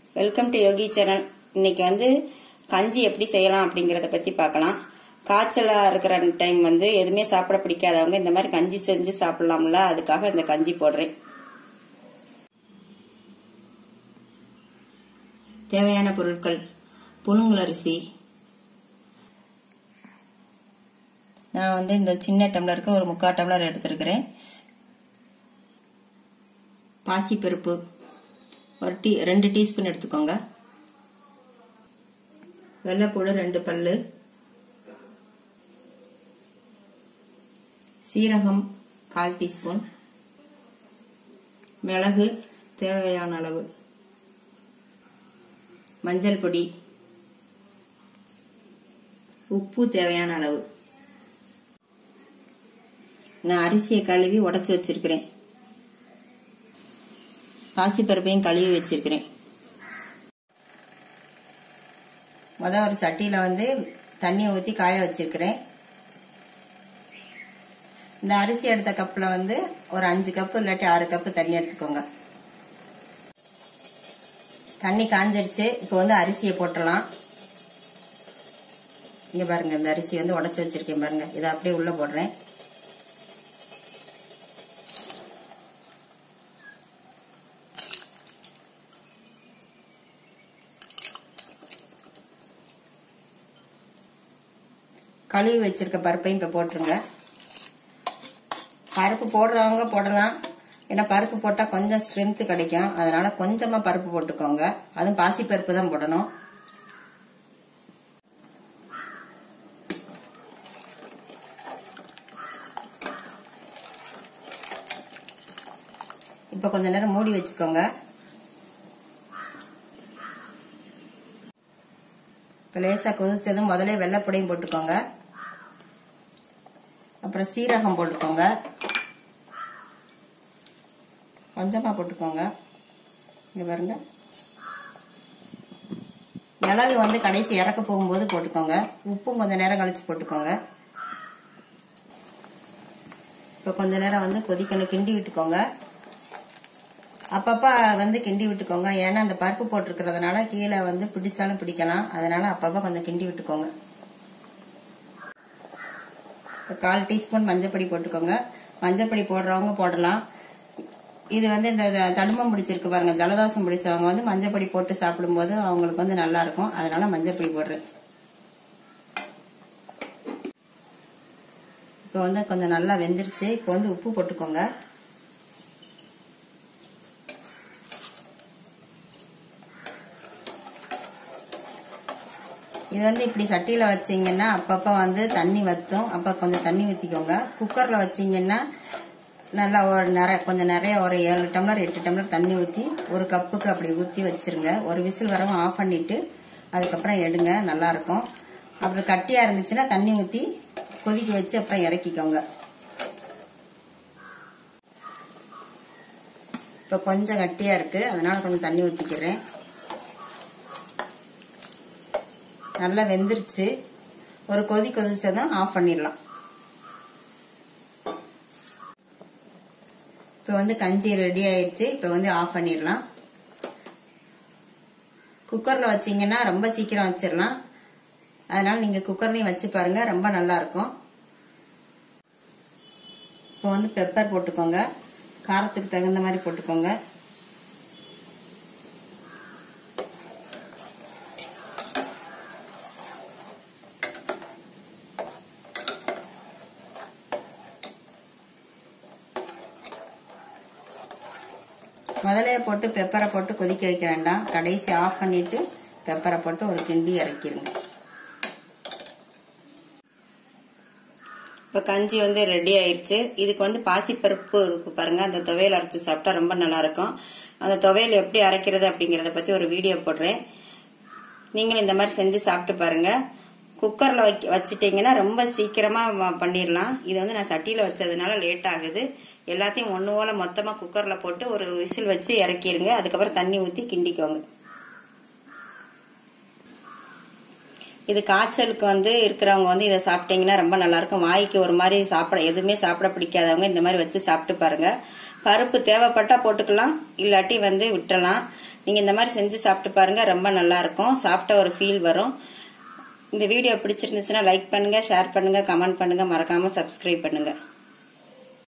welcome to Yogi channel இன்னைக்கு வந்து கஞ்சி எப்படி செய்யலாம் அப்படிங்கறத பத்தி பார்க்கலாம் காய்ச்சலா இருக்கிற டைம் வந்து எதுவுமே சாப்பிட பிடிக்காதவங்க இந்த மாதிரி கஞ்சி செஞ்சு சாப்பிடலாம்ல அதுக்காக இந்த கஞ்சி போடுறேன் தேவையான பொருட்கள் புழுங்கல் அரிசி நான் வந்து இந்த சின்ன டம்ளருக்கு ஒரு முக்கால் டம்ளர் எடுத்திருக்கிறேன் பாசிப்பருப்பு ஒரு டீ ரெண்டு டீஸ்பூன் எடுத்துக்கோங்க வெள்ளைப்பூடு ரெண்டு பல்லு சீரகம் கால் டீஸ்பூன் மிளகு தேவையான அளவு மஞ்சள் பொடி உப்பு தேவையான அளவு நான் அரிசியை கழுவி உடச்சி வச்சிருக்கிறேன் பாசிப்பருப்பையும் கழுவி வச்சிருக்கிறேன் முத ஒரு சட்டியில் வந்து தண்ணியை ஊற்றி காய வச்சிருக்கிறேன் இந்த அரிசி எடுத்த கப்பில் வந்து ஒரு அஞ்சு கப்பு இல்லாட்டி ஆறு கப்பு தண்ணி எடுத்துக்கோங்க தண்ணி காஞ்சிருச்சு இப்போ வந்து அரிசியை போட்டுடலாம் இங்கே பாருங்க இந்த அரிசி வந்து உடச்சி வச்சிருக்கேன் பாருங்க இதை அப்படியே உள்ளே போடுறேன் கழுவி வச்சிருக்க பருப்பையும் இப்போ போட்டுருங்க பருப்பு போடுறவங்க போடலாம் ஏன்னா பருப்பு போட்டால் கொஞ்சம் ஸ்ட்ரென்த்து கிடைக்கும் அதனால கொஞ்சமாக பருப்பு போட்டுக்கோங்க அதுவும் பாசி பருப்பு தான் போடணும் இப்போ கொஞ்ச நேரம் மூடி வச்சுக்கோங்க இப்போ லேசாக கொதிச்சதும் முதல்ல வெள்ளைப்பொடியும் போட்டுக்கோங்க அப்புறம் சீரகம் போட்டுக்கோங்க கொஞ்சமாக போட்டுக்கோங்க இங்கே பாருங்க மிளகு வந்து கடைசி இறக்க போகும்போது போட்டுக்கோங்க உப்பும் கொஞ்சம் நேரம் கழிச்சு போட்டுக்கோங்க இப்போ கொஞ்ச நேரம் வந்து கொதிக்கணும் கிண்டி விட்டுக்கோங்க அப்பப்போ வந்து கிண்டி விட்டுக்கோங்க ஏன்னா அந்த பருப்பு போட்டிருக்கிறதுனால கீழே வந்து பிடிச்சாலும் பிடிக்கலாம் அதனால அப்பப்போ கொஞ்சம் கிண்டி விட்டுக்கோங்க கால் டீஸ்பூன் மஞ்சப்பொடி போட்டுக்கோங்க மஞ்சப்பொடி போடுறவங்க போடலாம் இது வந்து இந்த தடுமம் பிடிச்சிருக்கு பாருங்க ஜலதோஷம் பிடிச்சவங்க வந்து மஞ்சப்பொடி போட்டு சாப்பிடும்போது அவங்களுக்கு வந்து நல்லா இருக்கும் அதனால மஞ்சப்பொடி போடுறேன் இப்போ வந்து கொஞ்சம் நல்லா வெந்துருச்சு இப்போ வந்து உப்பு போட்டுக்கோங்க இது வந்து இப்படி சட்டியில் வச்சிங்கன்னா அப்பப்போ வந்து தண்ணி வற்றும் அப்போ கொஞ்சம் தண்ணி ஊற்றிக்கோங்க குக்கரில் வச்சிங்கன்னா நல்லா ஒரு நிறைய கொஞ்சம் நிறைய ஒரு ஏழு டம்ளர் எட்டு டம்ளர் தண்ணி ஊற்றி ஒரு கப்புக்கு அப்படி ஊற்றி வச்சிருங்க ஒரு விசில் வரவும் ஆஃப் பண்ணிவிட்டு அதுக்கப்புறம் எடுங்க நல்லாயிருக்கும் அப்புறம் கட்டியாக இருந்துச்சுன்னா தண்ணி ஊற்றி கொதிக்க வச்சு அப்புறம் இறக்கிக்கோங்க இப்போ கொஞ்சம் கட்டியாக இருக்குது அதனால கொஞ்சம் தண்ணி ஊற்றிக்கிறேன் நல்லா வெந்துருச்சு ஒரு கொதி கொதிச்சதும் ஆஃப் பண்ணிடலாம் இப்போ வந்து கஞ்சி ரெடி ஆயிடுச்சு இப்போ வந்து ஆஃப் பண்ணிடலாம் குக்கரில் வச்சிங்கன்னா ரொம்ப சீக்கிரம் வச்சிடலாம் அதனால நீங்கள் குக்கர்லையும் வச்சு பாருங்க ரொம்ப நல்லா இருக்கும் இப்போ வந்து பெப்பர் போட்டுக்கோங்க காரத்துக்கு தகுந்த மாதிரி போட்டுக்கோங்க முதலே போட்டு பெப்பரை போட்டு கொதிக்க வைக்க வேண்டாம் கடைசி ஆஃப் பண்ணிட்டு பெப்பரை போட்டு ஒரு கிண்டி இறக்கிருங்க இப்போ கஞ்சி வந்து ரெடி ஆயிடுச்சு இதுக்கு வந்து பாசிப்பருப்பு இருக்கு பாருங்க அந்த துவையல் அரைச்சி சாப்பிட்டா ரொம்ப நல்லா இருக்கும் அந்த துவையல் எப்படி அரைக்கிறது அப்படிங்கறத பத்தி ஒரு வீடியோ போடுறேன் நீங்களும் இந்த மாதிரி செஞ்சு சாப்பிட்டு பாருங்க குக்கர்ல வைக்க வச்சுட்டீங்கன்னா ரொம்ப சீக்கிரமா பண்ணிடலாம் இது வந்து நான் சட்டியில வச்சதுனால லேட் ஆகுது எல்லாத்தையும் ஒன்று போல மொத்தமாக குக்கரில் போட்டு ஒரு விசில் வச்சு இறக்கிருங்க அதுக்கப்புறம் தண்ணி ஊற்றி கிண்டிக்கோங்க இது காய்ச்சலுக்கு வந்து இருக்கிறவங்க வந்து இதை சாப்பிட்டீங்கன்னா ரொம்ப நல்லா இருக்கும் வாய்க்கு ஒரு மாதிரி சாப்பிட எதுவுமே சாப்பிட பிடிக்காதவங்க இந்த மாதிரி வச்சு சாப்பிட்டு பாருங்க பருப்பு தேவைப்பட்டா போட்டுக்கலாம் இல்லாட்டி வந்து விட்டுறலாம் நீங்கள் இந்த மாதிரி செஞ்சு சாப்பிட்டு பாருங்க ரொம்ப நல்லா இருக்கும் சாப்பிட்ட ஒரு ஃபீல் வரும் இந்த வீடியோ பிடிச்சிருந்துச்சுன்னா லைக் பண்ணுங்க ஷேர் பண்ணுங்க கமெண்ட் பண்ணுங்க மறக்காம சப்ஸ்கிரைப் பண்ணுங்க